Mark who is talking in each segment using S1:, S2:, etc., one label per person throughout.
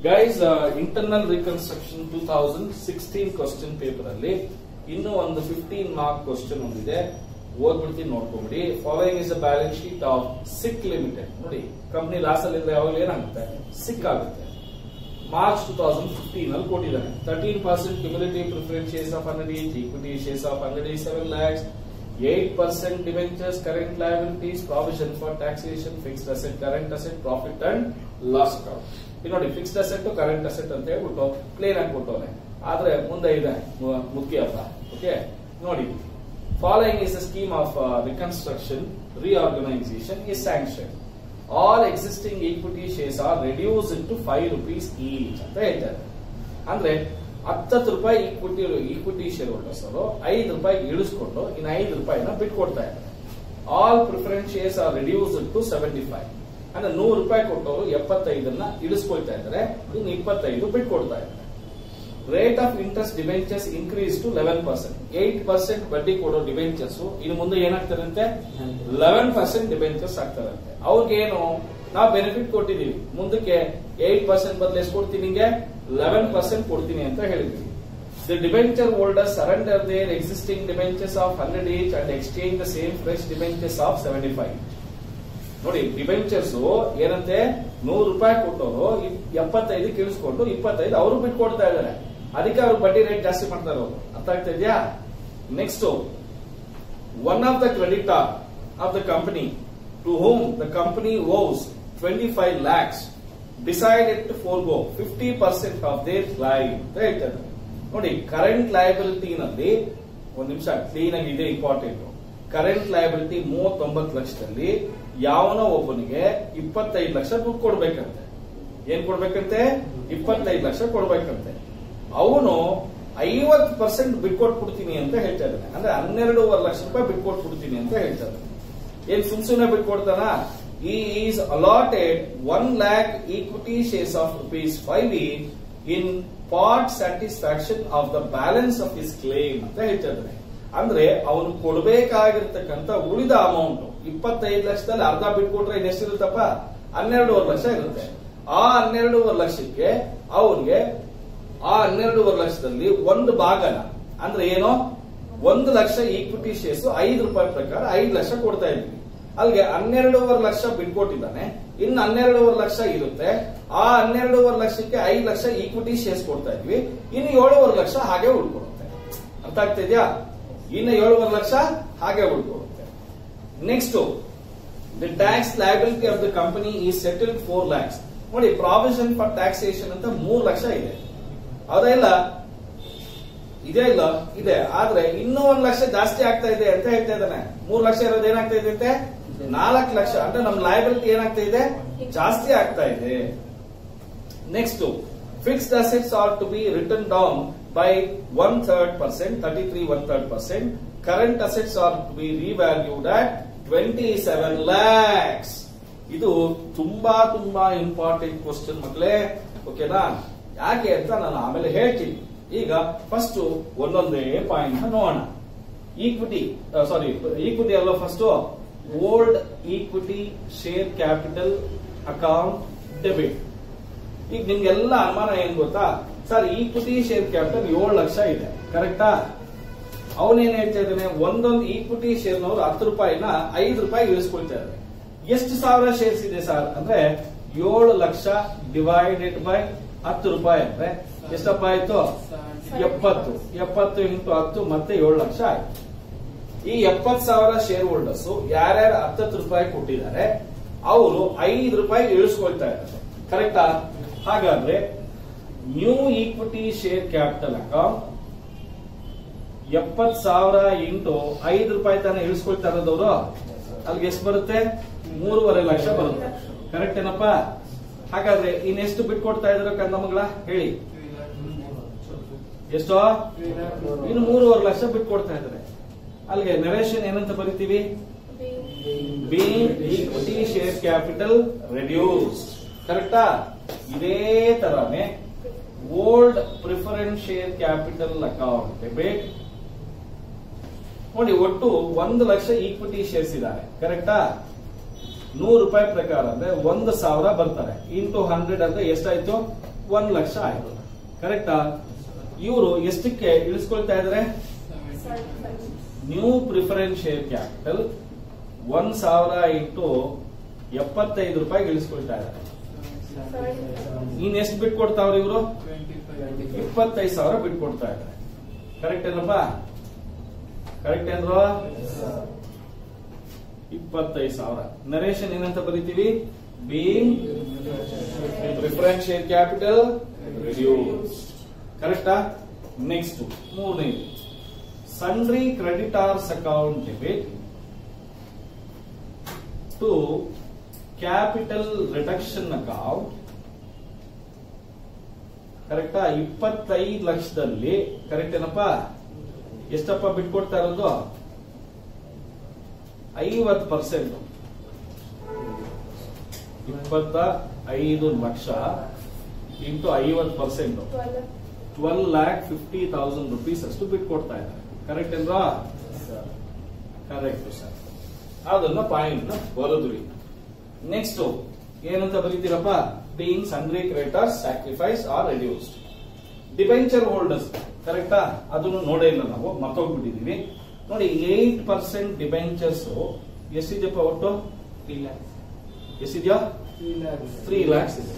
S1: Guys internal reconstruction two thousand sixteen question paper ಅಲ್ಲಿ ಇನ್ನೂ ಒಂದು ಫಿಫ್ಟೀನ್ ಮಾರ್ಕ್ ಕ್ವಶನ್ ಒಂದಿದೆ ಓದ್ಬಿಡ್ತೀನಿ ನೋಡ್ಕೊಂಬಿಡಿ following is a balance sheet of sick limited ನೋಡಿ ಕಂಪ್ನಿ ಲಾಸ್ ಅಲ್ಲಿ ಇದ್ರೆ ಯಾವಾಗಲೂ ಏನಾಗುತ್ತೆ ಸಿಕ್ ಆಗುತ್ತೆ ಮಾರ್ಚ್ ಟೂ ತೌಸಂಡ್ ಫಿಫ್ಟೀನ್ ಅಲ್ಲಿ ಕೊಟ್ಟಿದ್ದಾನೆ thirteen percent cumulative preference shares of hundred each equity shares of hundred ಈ seven lakhs eight percent debentures current liabilities provision for taxation fixed asset current asset profit and loss account ಈಗ ನೋಡಿ fixed asset current asset ಅಂತ ಹೇಳ್ಬಿಟ್ಟು plane ಆಗಿ ಕೊಟ್ಟವನೆ ಆದ್ರೆ ಮುಂದೆ ಇದೆ ಮು- ಮುಖ್ಯಪ್ಪ ಓಕೆ ನೋಡಿ following is a scheme of reconstruction reorganisation is sanction all existing equity shares are reduce to five rupees each ಅಂತ ಹೇಳ್ತಾರೆ ಅಂದ್ರೆ ಹತ್ತತ್ತು ರೂಪಾಯಿ ಈಕ್ವಿಟಿ ಈಕ್ವಿಟಿ ಶೇರ್ ಹೋಲ್ಡರ್ಸ್ ಅವರು ಐದು ರೂಪಾಯಿ ಇಳಿಸ್ಕೊಂಡು ಇನ್ನು ಐದು ರೂಪಾಯಿನ ಬಿಟ್ಕೊಡ್ತಾ ಇದ್ದಾರೆ all preference shares are reduce to seventy five ಅಂದ್ರೆ ನೂರು ರೂಪಾಯಿ ಕೊಟ್ಟವರು ಎಪ್ಪತ್ತೈದನ್ನ ಇಳಿಸ್ಕೊಳ್ತಾ ಇದ್ದಾರೆ ಇನ್ನು ಇಪ್ಪತ್ತೈದು ಬಿಟ್ಕೊಡ್ತಾ ಇದ್ದಾರೆ rate of interest debentures increase to eleven percent eight percent ಬಡ್ಡಿ ಕೊಡೋ ಡಿವೆಂಚರ್ಸ್ ಇನ್ನು ಮುಂದೆ ಏನಾಗ್ತಾರಂತೆ ಲೆವೆನ್ ಪರ್ಸೆಂಟ್ ಡಿವೆಂಚರ್ಸ್ ಆಗ್ತಾರಂತೆ ಅವ್ರಿಗೇನು ನಾವು ಬೆನಿಫಿಟ್ ಕೊಟ್ಟಿದೀವಿ ಮುಂದಕ್ಕೆ ಏಟ್ ಪರ್ಸೆಂಟ್ ಬದಲು ಎಷ್ಟು ಕೊಡ್ತೀನಿ ನಿಂಗೆ ಲೆವೆನ್ ಪರ್ಸೆಂಟ್ ಕೊಡ್ತೀನಿ ಅಂತ ಹೇಳಿದ್ವಿ the debenture holder surrender their existing debentures of hundred each and exchange the same fresh debentures of seventy five ನೋಡಿ ಡಿಬೆಂಚರ್ಸ್ ಏನಂತೆ ನೂರು ರೂಪಾಯಿ ಕೊಟ್ಟವರು ಎಪ್ಪತ್ತೈದು ಇಳಿಸ್ಕೊಂಡು ಇಪ್ಪತ್ತೈದು ಅವರು ಬಿಟ್ಕೊಡ್ತಾ ಇದ್ದಾರೆ ಅದಕ್ಕೆ ಅವ್ರು ಬಡ್ಡಿ ರೇಟ್ ಜಾಸ್ತಿ ಮಾಡ್ತಾರೆ ಅವರು ಅರ್ಥ ಆಗ್ತಾ ಇದೆಯಾ next one of the creditor of the company to whom the company owes twenty five lakhs decided to forgo fifty percent of their live ಅಂತ ಹೇಳ್ತಾರೆ ನೋಡಿ ಕರೆಂಟ್ ಲಯಬಿಲಿಟಿನಲ್ಲಿ ಒಂದ್ ನಿಮಿಷ ಕ್ಲೀನ್ ಆಗಿ ಇದೆ ಇಂಪಾರ್ಟೆಂಟ್ ಕರೆಂಟ್ ಲಯಬಿಲಿಟಿ ಮೂವತ್ತೊಂಬತ್ತು ಲಕ್ಷದಲ್ಲಿ ಯಾವನೋ ಒಬ್ಬನಿಗೆ ಇಪ್ಪತ್ತೈದು ಲಕ್ಷ ದುಡ್ಡು ಕೊಡ್ಬೇಕಂತೆ ಏನ್ ಕೊಡ್ಬೇಕಂತೆ ಇಪ್ಪತ್ತೈದು ಲಕ್ಷ ಕೊಡ್ಬೇಕಂತೆ ಅವನು ಐವತ್ತು ಪರ್ಸೆಂಟ್ ಬಿಟ್ಕೊಟ್ಬಿಡ್ತೀನಿ ಅಂತ ಹೇಳ್ತಾ ಇದ್ದಾನೆ ಅಂದ್ರೆ ಹನ್ನೆರಡೂವರೆ ಲಕ್ಷ ರೂಪಾಯಿ ಬಿಟ್ಕೊಟ್ಬಿಡ್ತೀನಿ ಅಂತ ಹೇಳ್ತಾ ಇದ್ದಾನೆ ಏನ್ ಸುಮ್ ಸುಮ್ನೆ ಬಿಟ್ಕೊಡ್ತಾನ he is allotted one lakh equity shares of rupees five in part satisfaction of the balance of his claim ಅಂತ ಹೇಳ್ತಾ ಇದ್ದಾನೆ ಅಂದ್ರೆ ಅವನು ಕೊಡಬೇಕಾಗಿರ್ತಕ್ಕಂಥ ಉಳಿದ ಅಮೌಂಟ್ ಇಪ್ಪತ್ತೈದು ಲಕ್ಷದಲ್ಲಿ ಅರ್ಧ ಬಿಟ್ಕೊಟ್ರೆ ಇನ್ನೆಷ್ಟಿರುತ್ತಪ್ಪ ಹನ್ನೆರಡೂವರೆ ಲಕ್ಷ ಇರುತ್ತೆ ಆ ಹನ್ನೆರಡೂವರೆ ಲಕ್ಷಕ್ಕೆ ಅವನಿಗೆ ಆ ಹನ್ನೆರಡೂವರೆ ಲಕ್ಷದಲ್ಲಿ ಒಂದು ಭಾಗನ ಅಂದ್ರೆ ಏನೋ ಒಂದು ಲಕ್ಷ ಈಕ್ವಿಟಿ ಶೇರ್ಸ್ ಐದು ರೂಪಾಯಿ ಪ್ರಕಾರ ಐದು ಲಕ್ಷ ಕೊಡ್ತಾ ಇದ್ವಿ ಅಲ್ಲಿಗೆ ಹನ್ನೆರಡೂವರೆ ಲಕ್ಷ ಬಿಟ್ಕೊಟ್ಟಿದ್ದಾನೆ ಇನ್ನು ಹನ್ನೆರಡೂವರೆ ಲಕ್ಷ ಇರುತ್ತೆ ಆ ಹನ್ನೆರಡೂವರೆ ಲಕ್ಷಕ್ಕೆ ಐದು ಲಕ್ಷ ಈಕ್ವಿಟಿ ಶೇರ್ಸ್ ಕೊಡ್ತಾ ಇದ್ವಿ ಇನ್ನು ಏಳುವರೆ ಲಕ್ಷ ಹಾಗೆ ಉಳ್ಕೊಳುತ್ತೆ ಅರ್ಥ ಆಗ್ತಾ ಇದೆಯಾ ಇನ್ನು ಏಳುವರೆ ಲಕ್ಷ ಹಾಗೆ ಉಳ್ಕೊಳುತ್ತೆ next the tax liability of the company is settled four lakhs ನೋಡಿ ಪ್ರಾವಿಷನ್ ಫಾರ್ ಟ್ಯಾಕ್ಸೇಷನ್ ಅಂತ ಮೂರ್ ಲಕ್ಷ ಇದೆ ಹೌದಾ ಇಲ್ಲ ಇದೇ ಇಲ್ಲ ಇದೆ ಆದ್ರೆ ಇನ್ನೂ ಒಂದ್ ಲಕ್ಷ ಜಾಸ್ತಿ ಆಗ್ತಾ ಇದೆ ಅಂತ ಹೇಳ್ತಾ ಇದ್ದಾನೆ ಮೂರ್ ಲಕ್ಷ ಇರೋದು ಏನಾಗ್ತಾ ಇದೆ ಅಂತೆ ನಾಲ್ಕು ಲಕ್ಷ ಅಂದ್ರೆ ನಮ್ ಲಯಬಿಲಿಟಿ ಏನಾಗ್ತಾ ಇದೆ ಜಾಸ್ತಿ ಆಗ್ತಾ ಇದೆ next fixed assets are to be written down by one third percent thirty three one third percent current assets are to be revalued at twenty seven lakhs ಇದು ತುಂಬಾ ತುಂಬಾ ಇಂಪಾರ್ಟೆಂಟ್ ಕ್ವಶನ್ ಮಕ್ಕಳೇ ಓಕೆನಾ ಯಾಕೆ ಅಂತ ನಾನು ಆಮೇಲೆ ಹೇಳ್ತೀನಿ ಈಗ ಫಸ್ಟ್ ಒಂದೊಂದೇ ಪಾಯಿಂಟ್ ನೋಡೋಣ ಈಕ್ವಿಟಿ ಸಾರಿ ಈಕ್ವಿಟಿ ಅಲ್ಲ first old equity share capital account debit ಈಗ ನಿಮ್ಗೆಲ್ಲ ಅನುಮಾನ ಏನ್ ಗೊತ್ತಾ ಸರ್ ಈಕ್ವಿಟಿ ಶೇರ್ ಕ್ಯಾಪಿಟಲ್ ಏಳು ಲಕ್ಷ ಇದೆ ಕರೆಕ್ಟಾ ಅವನೇನ್ ಹೇಳ್ತಾ ಇದ್ದಾನೆ ಒಂದೊಂದು ಈಕ್ವಿಟಿ ಶೇರ್ನವರು ಹತ್ತು ರೂಪಾಯಿನ ಐದು ರೂಪಾಯಿ ಇಳಿಸ್ಕೊಳ್ತಾ ಇದ್ದಾರೆ ಎಷ್ಟು ಸಾವಿರ ಶೇರ್ಸ್ ಇದೆ ಸರ್ ಅಂದ್ರೆ ಏಳು ಲಕ್ಷ ಡಿವೈಡೆಡ್ ಬೈ ಹತ್ತು ರೂಪಾಯಿ ಅಂದ್ರೆ ಎಷ್ಟಪ್ಪ ಆಯ್ತು ಎಪ್ಪತ್ತು ಎಪ್ಪತ್ತು ಇಂಟು ಹತ್ತು ಮತ್ತೆ ಏಳು ಲಕ್ಷ ಆಯ್ತು ಈ ಎಪ್ಪತ್ ಸಾವಿರ ಶೇರ್ ಹೋಲ್ಡರ್ಸ್ ಯಾರ್ಯಾರು ಹತ್ತತ್ತು ರೂಪಾಯಿ ಕೊಟ್ಟಿದ್ದಾರೆ ಅವರು ಐದು ರೂಪಾಯಿ ಇಳಿಸ್ಕೊಳ್ತಾ ಇದ್ದಾರೆ ಕರೆಕ್ಟಾ ಹಾಗಾದ್ರೆ new equity share capital account ಎಪ್ಪತ್ ಸಾವಿರ ಇಂಟು ಐದು ರೂಪಾಯಿ ತಾನೇ ಇಳಿಸ್ಕೊಳ್ತಾ ಇರೋದವರು ಅಲ್ಲಿಗೆ ಎಷ್ಟು ಬರುತ್ತೆ ಮೂರುವರೆ ಲಕ್ಷ ಬರುತ್ತೆ ಕರೆಕ್ಟ್ ಏನಪ್ಪ ಹಾಗಾದ್ರೆ ಇನ್ನೆಷ್ಟು ಬಿಟ್ಕೊಡ್ತಾ ಇದಾರೆ ಕಂದ ಮಗಳ ಹೇಳಿ ಎಷ್ಟು ಇನ್ನು ಮೂರುವರೆ ಲಕ್ಷ ಬಿಟ್ಕೊಡ್ತಾ ಇದ್ದಾರೆ ಅಲ್ಲಿಗೆ ನರೇಶನ್ ಏನಂತ ಬರಿತೀವಿ being equity share capital reduce ಕರೆಕ್ಟಾ ಇದೇ ತರಾನೇ old preference share capital account debit ನೋಡಿ ಒಟ್ಟು ಒಂದು ಲಕ್ಷ ಈಕ್ವಿಟಿ ಶೇರ್ಸ್ ಇದ್ದಾರೆ ಕರೆಕ್ಟಾ ನೂರು ರೂಪಾಯಿ ಪ್ರಕಾರ ಅಂದ್ರೆ ಒಂದು ಸಾವಿರ ಬರ್ತಾರೆ ಇಂಟು ಹಂಡ್ರೆಡ್ ಅಂದ್ರೆ ಎಷ್ಟಾಯ್ತು ಒಂದ್ ಲಕ್ಷ ಆಯ್ತು ಕರೆಕ್ಟಾ ಇವರು ಎಷ್ಟಕ್ಕೆ ಇಳಿಸ್ಕೊಳ್ತಾ ಇದಾರೆ ನ್ಯೂ ಪ್ರಿಫರೆನ್ಸ್ ಶೇರ್ ಕ್ಯಾಪಿಟಲ್ ಒಂದ್ ಸಾವಿರ ಇಂಟು ಎಪ್ಪತ್ತೈದು ರೂಪಾಯಿ ಇಳಿಸ್ಕೊಳ್ತಾ ಇದ್ದಾರೆ ಇನ್ ಎಷ್ಟು ಬಿಟ್ಟು ಕೊಡ್ತಾವ್ರ ಇವರು ಇಪ್ಪತ್ತೈದು ಸಾವಿರ ಬಿಟ್ಟು ಕೊಡ್ತಾ ಇದ್ದಾರೆ ಕರೆಕ್ಟ್ ಏನಪ್ಪ ಕರೆಕ್ಟ್ ಏನ್ರ ಇಪ್ಪತ್ತೈದು ಸಾವಿರ ನರೇಶನ್ ಏನಂತ ಬರೀತೀವಿ being preference share capital reduce ಕರೆಕ್ಟಾ ನೆಕ್ಸ್ಟ್ ಮೂರನೇದು sundry creditors account debit to capital reduction account ಕರೆಕ್ಟಾ ಇಪ್ಪತ್ತೈದು ಲಕ್ಷದಲ್ಲಿ ಕರೆಕ್ಟ್ ಏನಪ್ಪ ಎಷ್ಟಪ್ಪ ಬಿಟ್ಕೊಡ್ತಾ ಇರೋದು ಐವತ್ತು ಪರ್ಸೆಂಟ್ ಇಪ್ಪತ್ತ ಐದು ಲಕ್ಷ ಇಂಟು ಐವತ್ತು percent twelve lakh fifty thousand rupees ಅಷ್ಟು ಬಿಟ್ಕೊಡ್ತಾ ಇದ್ದಾರೆ ಕರೆಕ್ಟ್ ಅಲ್ವಾ ಕರೆಕ್ಟ್ ಸರ್ ಅದನ್ನ ಪಾಯಿಂಟ್ ನ ಬರೋದ್ರಿ ನೆಕ್ಸ್ಟ್ ಏನಂತ ಬರೀತೀರಪ್ಪ being sundry creditors sacrifice are reduced debenture holders ಕರೆಕ್ಟಾ ಅದನ್ನು ನೋಡೇ ಇಲ್ಲ ನಾವು ಮರ್ತೋಗ್ಬಿಟ್ಟಿದೀವಿ ನೋಡಿ ಏಟ್ ಪರ್ಸೆಂಟ್ ಡಿಬೆಂಚರ್ಸ್ ಎಷ್ಟಿದೆಯಪ್ಪ ಒಟ್ಟು ಎಷ್ಟಿದ್ಯಾ ತ್ರೀ ಲ್ಯಾಕ್ಸ್ ಇದೆ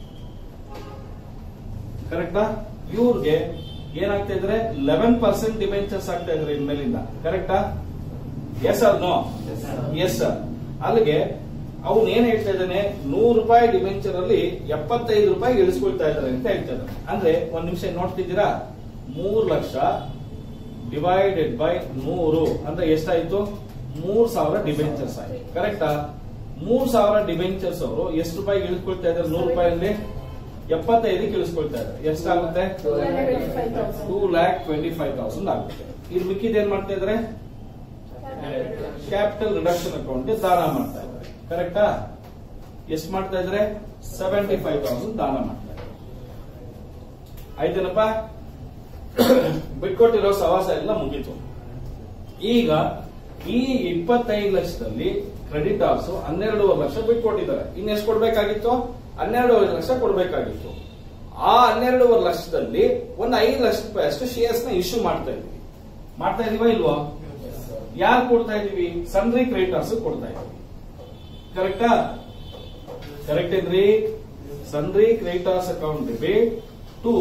S1: ಕರೆಕ್ಟಾ ಇವ್ರಿಗೆ ಏನಾಗ್ತಾ ಇದ್ರೆ ಲೆವೆನ್ ಪರ್ಸೆಂಟ್ ಡಿಬೆಂಚರ್ಸ್ ಆಗ್ತಾ ಇದ್ರೆ ಇನ್ಮೇಲಿಂದ ಕರೆಕ್ಟಾ yes or no yes sir ಅಲ್ಲಿಗೆ ಅವನು ಏನ್ ಹೇಳ್ತಾ ಇದ್ದಾನೆ ನೂರು ರೂಪಾಯಿ ಡಿಬೆಂಚರ್ ಅಲ್ಲಿ ಎಪ್ಪತ್ತೈದು ರೂಪಾಯಿ ಇಳಿಸ್ಕೊಳ್ತಾ ಇದ್ದಾರೆ ಅಂತ ಹೇಳ್ತಾ ಇದ್ದಾನೆ ಅಂದ್ರೆ ಒಂದ್ ನಿಮಿಷ ನೋಡ್ತಿದ್ದೀರಾ ಮೂರ್ ಲಕ್ಷ ಡಿವೈಡೆಡ್ ಬೈ ನೂರು ಅಂದ್ರೆ ಎಷ್ಟಾಯ್ತು ಮೂರ್ ಸಾವಿರ ಡಿಬೆಂಚರ್ಸ್ ಆಯ್ತು ಕರೆಕ್ಟಾ ಮೂರ್ ಸಾವಿರ ಡಿಬೆಂಚರ್ಸ್ ಅವರು ಎಷ್ಟು ರೂಪಾಯಿ ಇಳಿಸ್ಕೊಳ್ತಾ ಇದ್ದಾರೆ ನೂರು ರೂಪಾಯಲ್ಲಿ ಎಪ್ಪತ್ತೈದಕ್ಕೆ ಇಳಿಸ್ಕೊಳ್ತಾ ಇದ್ದಾರೆ ಎಷ್ಟಾಗುತ್ತೆ two lakh twenty five thousand ಆಗುತ್ತೆ ಇದು ಮಿಕ್ಕಿದ ಏನ್ ಮಾಡ್ತಾ ಇದ್ದಾರೆ ಕ್ಯಾಪಿಟಲ್ ರಿಡಕ್ಷನ್ ಅಕೌಂಟ್ ದಾನ ಮಾಡ್ತಾ ಇದ್ದಾರೆ ಕರೆಕ್ಟಾ ಎಷ್ಟು ಮಾಡ್ತಾ ಇದ್ದಾರೆ ಸೆವೆಂಟಿ ಫೈವ್ ತೌಸಂಡ್ ದಾನ ಮಾಡ್ತಾ ಇದ್ದಾರೆ ಆಯ್ತೇನಪ್ಪ ಬಿಟ್ಕೊಟ್ಟಿರೋ ಸವಾಸ ಎಲ್ಲ ಮುಗೀತು ಈಗ ಈ ಇಪ್ಪತ್ತೈದು ಲಕ್ಷದಲ್ಲಿ ಕ್ರೆಡಿಟ್ ಆರ್ಸ್ ಹನ್ನೆರಡೂವರೆ ಲಕ್ಷ ಬಿಟ್ಕೊಟ್ಟಿದ್ದಾರೆ ಇನ್ನೆಷ್ಟು ಕೊಡ್ಬೇಕಾಗಿತ್ತು ಹನ್ನೆರಡೂವರೆ ಲಕ್ಷ ಕೊಡ್ಬೇಕಾಗಿತ್ತು ಆ ಹನ್ನೆರಡೂವರೆ ಲಕ್ಷದಲ್ಲಿ ಒಂದು ಐದು ಲಕ್ಷ ರೂಪಾಯಿ ಅಷ್ಟು ಶೇರ್ಸ್ ನ ಇಶ್ಯೂ ಮಾಡ್ತಾ ಇದೀವಿ ಮಾಡ್ತಾ ಇದೀವ ಇಲ್ವಾ ಯಾರು ಕೊಡ್ತಾ ಇದೀವಿ ಸನ್ರಿ ಕ್ರೆಡಿಟರ್ಸ್ ಕೊಡ್ತಾ ಇದೀವಿ ಕರೆಕ್ಟಾ ಕರೆಕ್ಟ್ ಏನ್ರಿ sundry creditors account debit to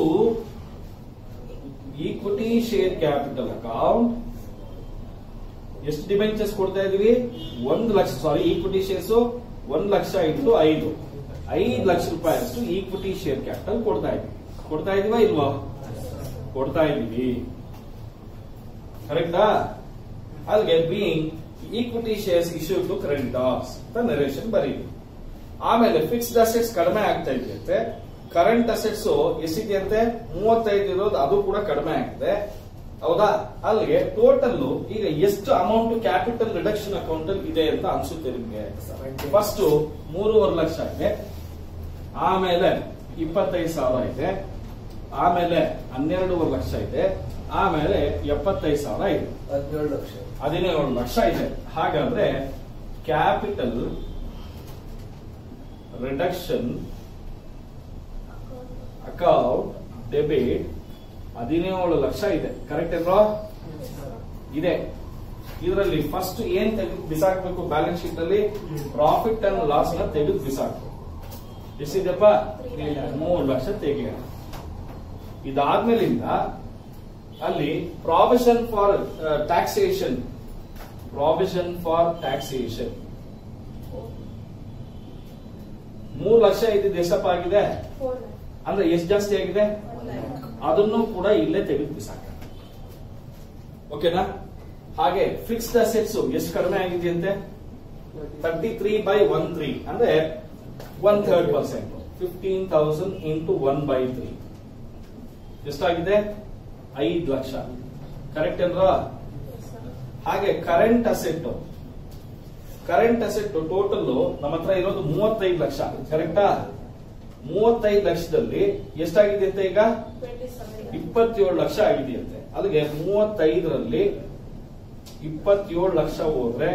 S1: equity share capital account ಎಷ್ಟು ಡಿಬೆಂಚರ್ಸ್ ಕೊಡ್ತಾ ಇದೀವಿ ಒಂದು ಲಕ್ಷ ಸಾರಿ ಈಕ್ವಿಟಿ ಶೇರ್ಸ್ ಒಂದ್ ಲಕ್ಷ ಇಂಟು ಐದು ಐದು ಲಕ್ಷ ರೂಪಾಯಿ ಅಷ್ಟು ಈಕ್ವಿಟಿ ಶೇರ್ ಕ್ಯಾಪಿಟಲ್ ಕೊಡ್ತಾ ಇದೀವಿ ಕೊಡ್ತಾ ಇದೀವಾ ಇಲ್ವಾ ಕೊಡ್ತಾ ಇದೀವಿ ಕರೆಕ್ಟಾ ಅಲ್ಲಿಗೆ being equity shares issue to creditors ಅಂತ ನರೇಷನ್ ಬರೀರಿ ಆಮೇಲೆ ಫಿಕ್ಸ್ಡ್ ಅಸೆಟ್ಸ್ ಕಡಿಮೆ ಆಗ್ತಾ ಇದೆಯಂತೆ ಕರೆಂಟ್ ಅಸೆಟ್ಸ್ ಎಷ್ಟಿದೆಯಂತೆ ಮೂವತ್ತೈದು ಇರೋದು ಅದು ಕೂಡ ಕಡಿಮೆ ಆಗಿದೆ ಹೌದಾ ಅಲ್ಲಿಗೆ ಟೋಟಲ್ ಈಗ ಎಷ್ಟು ಅಮೌಂಟ್ ಕ್ಯಾಪಿಟಲ್ ರಿಡಕ್ಷನ್ ಅಕೌಂಟ್ ಅಲ್ಲಿ ಇದೆ ಅಂತ ಅನ್ಸುತ್ತೆ ನಿಮ್ಗೆ ಫಸ್ಟ್ ಮೂರುವರೆ ಲಕ್ಷ ಇದೆ ಆಮೇಲೆ ಇಪ್ಪತ್ತೈದು ಸಾವಿರ ಇದೆ ಆಮೇಲೆ ಹನ್ನೆರಡೂವರೆ ಲಕ್ಷ ಇದೆ ಆಮೇಲೆ ಎಪ್ಪತ್ತೈದು ಸಾವಿರ ಇದೆ
S2: ಹದಿನೇಳು ಲಕ್ಷ
S1: ಹದಿನೇಳು ಲಕ್ಷ ಇದೆ ಹಾಗಾದ್ರೆ ಕ್ಯಾಪಿಟಲ್ ರಿಡಕ್ಷನ್ ಅಕೌಂಟ್ ಡೆಬಿಟ್ ಹದಿನೇಳು ಲಕ್ಷ ಇದೆ ಕರೆಕ್ಟ್ ಅಲ್ವಾ ಇದೆ ಇದರಲ್ಲಿ ಫಸ್ಟ್ ಏನ್ ತೆಗೆದು ಬಿಸಾಕ್ಬೇಕು ಬ್ಯಾಲೆನ್ಸ್ ಶೀಟ್ ಅಲ್ಲಿ ಪ್ರಾಫಿಟ್ ಅಂಡ್ ಲಾಸ್ ನ ತೆಗೆದು ಬಿಸಾಕ್ಬೇಕು ಎಷ್ಟಿದೆಪ್ಪ ಮೂರು ಲಕ್ಷ ತೆಗಿಯೋಣ ಇದಾದ್ಮೇಲಿಂದ ಅಲ್ಲಿ provision for taxation provision for taxation ಮೂರು ಲಕ್ಷ ಇದ್ದಿದ್ದು ಎಷ್ಟಪ್ಪ ಆಗಿದೆ ಅಂದ್ರೆ ಎಷ್ಟು ಜಾಸ್ತಿ ಆಗಿದೆ ಅದನ್ನು ಕೂಡ ಇಲ್ಲೇ ತೆಗೆದು ಬಿಸಾಕ ಓಕೆನಾ ಹಾಗೆ ಫಿಕ್ಸ್ಡ್ ಅಸೆಟ್ಸ್ ಎಷ್ಟು ಕಡಿಮೆ ಆಗಿದೆಯಂತೆ thirty three by one three ಅಂದ್ರೆ one third percent fifteen thousand into one by three ಎಷ್ಟಾಗಿದೆ ಐದು ಲಕ್ಷ ಕರೆಕ್ಟ್ ಅಲ್ವಾ ಹಾಗೆ current asset current asset total ನಮ್ಮ ಹತ್ರ ಇರೋದು ಮೂವತ್ತೈದು ಲಕ್ಷ ಕರೆಕ್ಟಾ ಮೂವತ್ತೈದು ಲಕ್ಷದಲ್ಲಿ ಎಷ್ಟಾಗಿದೆ ಅಂತ ಈಗ ಇಪ್ಪತ್ತೇಳು ಲಕ್ಷ ಆಗಿದೆಯಂತೆ ಅಲ್ಲಿಗೆ ಮೂವತ್ತೈದರಲ್ಲಿ ಇಪ್ಪತ್ತೇಳು ಲಕ್ಷ ಹೋದ್ರೆ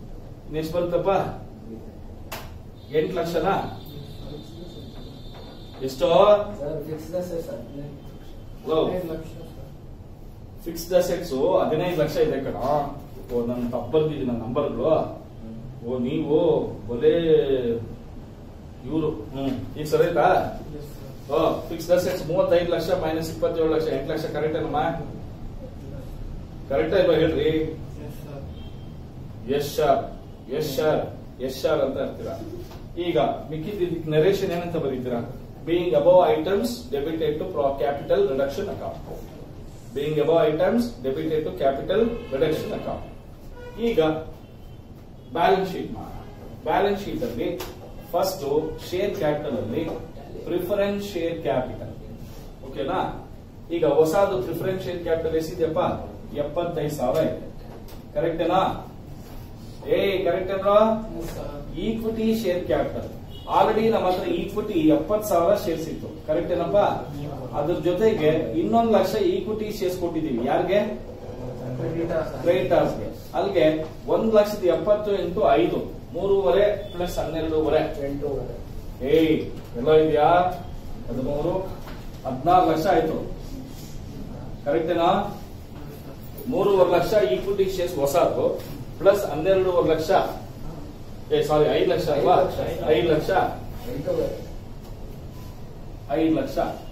S1: ಎಷ್ಟು ಬರುತ್ತಪ್ಪ ಎಂಟು ಲಕ್ಷನಾ ಎಷ್ಟೋ
S2: ಸರ್ ಫಿಕ್ಸ್ಡ್ ಅಸೆಟ್ಸ್ ಹದಿನೈದು ಲಕ್ಷ ಸರ್
S1: ಫಿಕ್ಸ್ಡ್ ಅಸೆಟ್ಸ್ ಹದಿನೈದು ಲಕ್ಷ ಇದೆ ಕಣ ಓ ನನ್ನ ತಪ್ಪು ಬರ್ದಿದ್ದೀನಿ ನನ್ನ ನಂಬರ್ಗಳು ಓ ನೀವು ಒಲೆ ಇವರು ಹ್ಮ್ ಈಗ ಸರಿ ಆಯ್ತಾ
S2: ಎಸ್ ಸರ್
S1: ಓ ಫಿಕ್ಸ್ಡ್ ಅಸೆಟ್ಸ್ ಮೂವತ್ತೈದು ಲಕ್ಷ ಮೈನಸ್ ಇಪ್ಪತ್ತೇಳು ಲಕ್ಷ ಎಂಟು ಲಕ್ಷ ಕರೆಕ್ಟ್ ಏನಮ್ಮ ಕರೆಕ್ಟ್ ಇಲ್ವಾ ಹೇಳ್ರಿ
S2: yes sir
S1: yes sir yes sir yes sir ಅಂತ ಇರ್ತೀರಾ ಈಗ ಮಿಕ್ಕಿದ ನರೇಶನ್ ಏನಂತ ಬರೀತೀರಾ being above items debited to capital reduction account being above items debited to capital reduction account ಈಗ ಬ್ಯಾಲೆನ್ಸ್ ಶೀಟ್ ಮಾಡೋಣ ಬ್ಯಾಲೆನ್ಸ್ ಶೀಟ್ ಅಲ್ಲಿ ಫಸ್ಟ್ ಶೇರ್ ಕ್ಯಾಪಿಟಲ್ ಅಲ್ಲಿ ಪ್ರಿಫರೆನ್ಸ್ ಶೇರ್ ಕ್ಯಾಪಿಟಲ್ ಓಕೆನಾ ಈಗ ಹೊಸದು ಪ್ರಿಫರೆನ್ಸ್ ಶೇರ್ ಕ್ಯಾಪಿಟಲ್ ಎಷ್ಟಿದೆಯಪ್ಪ ಎಪ್ಪತ್ತೈದು ಸಾವಿರ ಇದೆ ಕರೆಕ್ಟೇನಾ ಏ ಕರೆಕ್ಟ್ ಅಲ್ವಾ
S2: yes sir
S1: equity share capital already ನಮ್ಮ ಹತ್ರ ಈಕ್ವಿಟಿ ಎಪ್ಪತ್ ಸಾವಿರ ಶೇರ್ಸ್ ಇತ್ತು ಕರೆಕ್ಟ್ ಏನಪ್ಪ ಅದ್ರ ಜೊತೆಗೆ ಇನ್ನೊಂದು ಲಕ್ಷ ಈಕ್ವಿಟಿ ಶೇರ್ಸ್ ಕೊಟ್ಟಿದೀವಿ ಯಾರಿಗೆ ಕ್ರೆಡಿಟರ್ಸ್ಗೆ ಅಲ್ಲಿಗೆ ಒಂದ್ ಲಕ್ಷದ ಎಪ್ಪತ್ತು ಇಂಟು ಐದು ಮೂರುವರೆ ಪ್ಲಸ್ ಹನ್ನೆರಡೂವರೆ
S2: ಎಂಟೂವರೆ
S1: ಏಯ್ ಎಲ್ಲ ಇದೆಯಾ ಹದಿಮೂರು ಹದಿನಾರು ಲಕ್ಷ ಆಯ್ತು ಕರೆಕ್ಟೇನಾ ಮೂರುವರೆ ಲಕ್ಷ ಈಕ್ವಿಟಿ ಶೇರ್ಸ್ ಹೊಸದು ಪ್ಲಸ್ ಹನ್ನೆರಡೂವರೆ ಲಕ್ಷ ಏ ಸಾರಿ ಐದು ಲಕ್ಷ ಅಲ್ವಾ
S2: ಐದು ಲಕ್ಷ.
S1: ಐದು ಲಕ್ಷ
S2: ಎಂಟೂವರೆ
S1: ಐದು ಲಕ್ಷ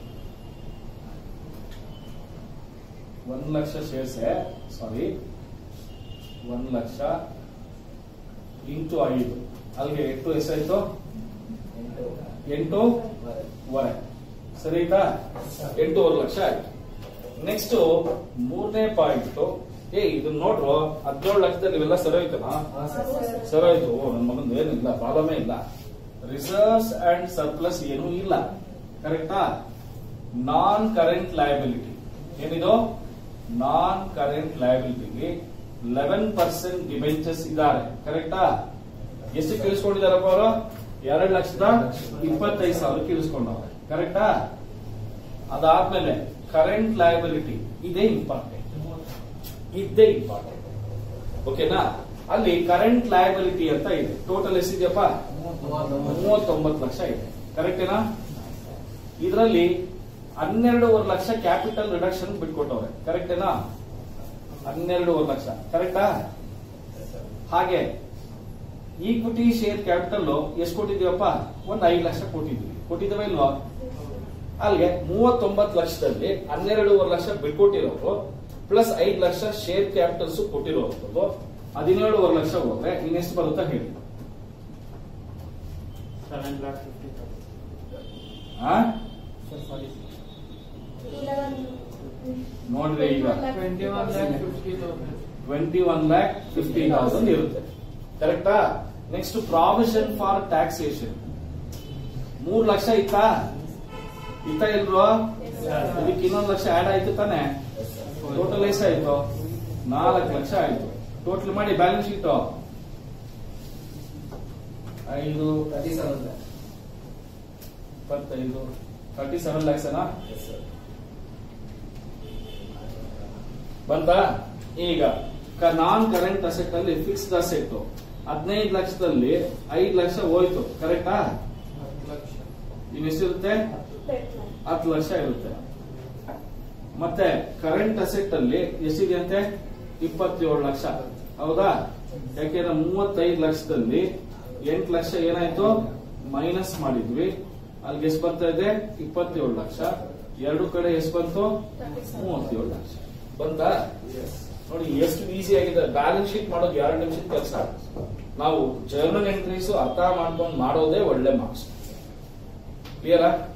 S1: ಒಂದ್ ಲಕ್ಷ ಶೇರ್ಸ್ ಸಾರಿ ಒಂದ್ ಲಕ್ಷ ಇಂಟು ಐದು ಅಲ್ಲಿಗೆ ಎಷ್ಟು ಎಷ್ಟಾಯ್ತು
S2: ಎಂಟೂವರೆ
S1: ಎಂಟು ವರೆ ಸರಿ ಆಯ್ತಾ ಎಂಟೂವರೆ ಲಕ್ಷ ಆಯ್ತು ನೆಕ್ಸ್ಟ್ ಮೂರನೇ ಪಾಯಿಂಟ್ ಏ ಇದನ್ನ ನೋಡ್ರು ಹದಿನೇಳು ಲಕ್ಷದಲ್ಲಿ ಇವೆಲ್ಲ ಸರಿ ಹೋಯ್ತನಾ
S2: ಹಾಂ ಸರ್
S1: ಸರಿ ಆಯ್ತು ಓ, ನನ್ನ ಮಗಂದು ಏನಿಲ್ಲ ಪ್ರಾಬ್ಲಮೇ ಇಲ್ಲ ರಿಸರ್ವ್ಸ್ ಅಂಡ್ ಸರ್ಪ್ಲಸ್ ಏನೂ ಇಲ್ಲ ಕರೆಕ್ಟಾ ನಾನ್ ಕರೆಂಟ್ ಲಯಬಿಲಿಟಿ ಏನಿದು ನಾನ್ ಕರೆಂಟ್ ಲಯಬಿಲಿಟಿಗೆ ಲೆವೆನ್ ಪರ್ಸೆಂಟ್ ಡಿಬೆಂಚರ್ಸ್ ಇದ್ದಾರೆ ಕರೆಕ್ಟಾ ಎಷ್ಟು ಕೇಳಿಸ್ಕೊಂಡಿದಾರಪ್ಪ ಅವರು ಎರಡು ಲಕ್ಷದ ಇಪ್ಪತ್ತೈದು ಸಾವಿರ ಕೇಳಿಸ್ಕೊಂಡವ್ರೆ ಕರೆಕ್ಟಾ ಅದಾದ್ಮೇಲೆ ಕರೆಂಟ್ ಲಯಬಿಲಿಟಿ ಇದೇ ಇಂಪಾರ್ಟೆಂಟ್ ಇದ್ದೇ ಇಂಪಾರ್ಟೆಂಟ್ ಓಕೆನಾ ಅಲ್ಲಿ ಕರೆಂಟ್ ಲಯಬಿಲಿಟಿ ಅಂತ ಇದೆ ಟೋಟಲ್ ಎಷ್ಟಿದೆಯಪ್ಪ ಮೂವತ್ತೊಂಬತ್ತು ಲಕ್ಷ ಇದೆ ಕರೆಕ್ಟೇನಾ ಇದರಲ್ಲಿ ಹನ್ನೆರಡೂವರೆ ಲಕ್ಷ ಕ್ಯಾಪಿಟಲ್ ರಿಡಕ್ಷನ್ ಬಿಟ್ಕೊಟ್ಟವ್ರೆ ಕರೆಕ್ಟೇನಾ ಹನ್ನೆರಡೂವರೆ ಲಕ್ಷ ಕರೆಕ್ಟಾ ಹಾಗೆ ಈಕ್ವಿಟಿ ಶೇರ್ ಕ್ಯಾಪಿಟಲ್ ಎಷ್ಟು ಕೊಟ್ಟಿದೀವಪ್ಪ ಒಂದ್ ಐದು ಲಕ್ಷ ಕೊಟ್ಟಿದ್ವಿ ಕೊಟ್ಟಿದ್ದೇವೆ ಇಲ್ವಾ ಅಲ್ಲಿಗೆ ಮೂವತ್ತೊಂಬತ್ತು ಲಕ್ಷದಲ್ಲಿ ಹನ್ನೆರಡೂವರೆ ಲಕ್ಷ ಬಿಟ್ಕೊಟ್ಟಿರೋರು ಪ್ಲಸ್ ಐದು ಲಕ್ಷ ಶೇರ್ ಕ್ಯಾಪಿಟಲ್ಸ್ ಕೊಟ್ಟಿರೋದು ಹದಿನೇಳುವರೆ ಲಕ್ಷ ಹೋದ್ರೆ ಇನ್ನೆಷ್ಟು ಬರುತ್ತಾ ಹೇಳಿ
S2: ಸೆವೆನ್ ಲ್ಯಾಕ್ ಫಿಫ್ಟಿ
S1: ಆ?
S2: ಸರ್ ಸಾರಿ
S1: ನೋಡ್ರಿ ಈಗ
S2: twenty one lakh fifty thousand
S1: twenty one lakh fifty thousand ಇರುತ್ತೆ ಕರೆಕ್ಟಾ ನೆಕ್ಸ್ಟ್ ಪ್ರಾವಿಷನ್ ಫಾರ್ ಟ್ಯಾಕ್ಸೇಷನ್ ಮೂರ್ ಲಕ್ಷ ಇತ್ತಾ ಇತ್ತ ಇಲ್ವಾ ಇದಕ್ಕೆ ಇನ್ನೊಂದು ಲಕ್ಷ ಆಡ್ ಆಯ್ತು ತಾನೆ ಟೋಟಲ್ ಎಷ್ಟಾಯ್ತು ನಾಲ್ಕು ಲಕ್ಷ ಆಯ್ತು ಟೋಟಲ್ ಮಾಡಿ ಬ್ಯಾಲೆನ್ಸ್ ಶೀಟ್ ಐದು
S2: ತರ್ಟಿ ಸೆವೆನ್ ಲ್ಯಾಕ್
S1: ಇಪ್ಪತ್ತೈದು ತರ್ಟಿ ಸೆವೆನ್ ಲ್ಯಾಕ್ಸ್ ಅನಾ
S2: ಎಸ್ ಸರ್
S1: ಬಂತಾ ಈಗ ನಾನ್ ಕರೆಂಟ್ ಅಸೆಟ್ ಅಲ್ಲಿ ಫಿಕ್ಸ್ಡ್ ಅಸೆಟ್ ಹದಿನೈದು ಲಕ್ಷದಲ್ಲಿ ಐದು ಲಕ್ಷ ಹೋಯ್ತು ಕರೆಕ್ಟಾ
S2: ಹತ್ತು ಲಕ್ಷ
S1: ಇನ್ನೆಷ್ಟಿರುತ್ತೆ ಹತ್ತು ಲಕ್ಷ ಇರುತ್ತೆ ಮತ್ತೆ ಕರೆಂಟ್ ಅಸೆಟ್ ಅಲ್ಲಿ ಎಷ್ಟಿದೆ ಅಂತೆ ಇಪ್ಪತ್ತೇಳು ಲಕ್ಷ ಹೌದಾ ಯಾಕೆಂದ್ರೆ ಮೂವತ್ತೈದು ಲಕ್ಷದಲ್ಲಿ ಎಂಟು ಲಕ್ಷ ಏನಾಯ್ತು ಮೈನಸ್ ಮಾಡಿದ್ವಿ ಅಲ್ಲಿಗೆ ಎಷ್ಟು ಬರ್ತಾ ಇದೆ ಇಪ್ಪತ್ತೇಳು ಲಕ್ಷ ಎರಡು ಕಡೆ ಎಷ್ಟು ಬಂತು ಮೂವತ್ತೇಳು ಲಕ್ಷ ಬಂತಾ ನೋಡಿ ಎಷ್ಟು ಈಸಿ ಆಗಿದೆ ಬ್ಯಾಲೆನ್ಸ್ ಶೀಟ್ ಮಾಡೋದು ಎರಡು ನಿಮಿಷದ ಕೆಲಸ ನಾವು ಜರ್ನಲ್ ಎಂಟ್ರೀಸ್ ಅರ್ಥ ಮಾಡ್ಕೊಂಡು ಮಾಡೋದೇ ಒಳ್ಳೆ ಮಾರ್ಕ್ಸ್ ಕ್ಲಿಯರಾ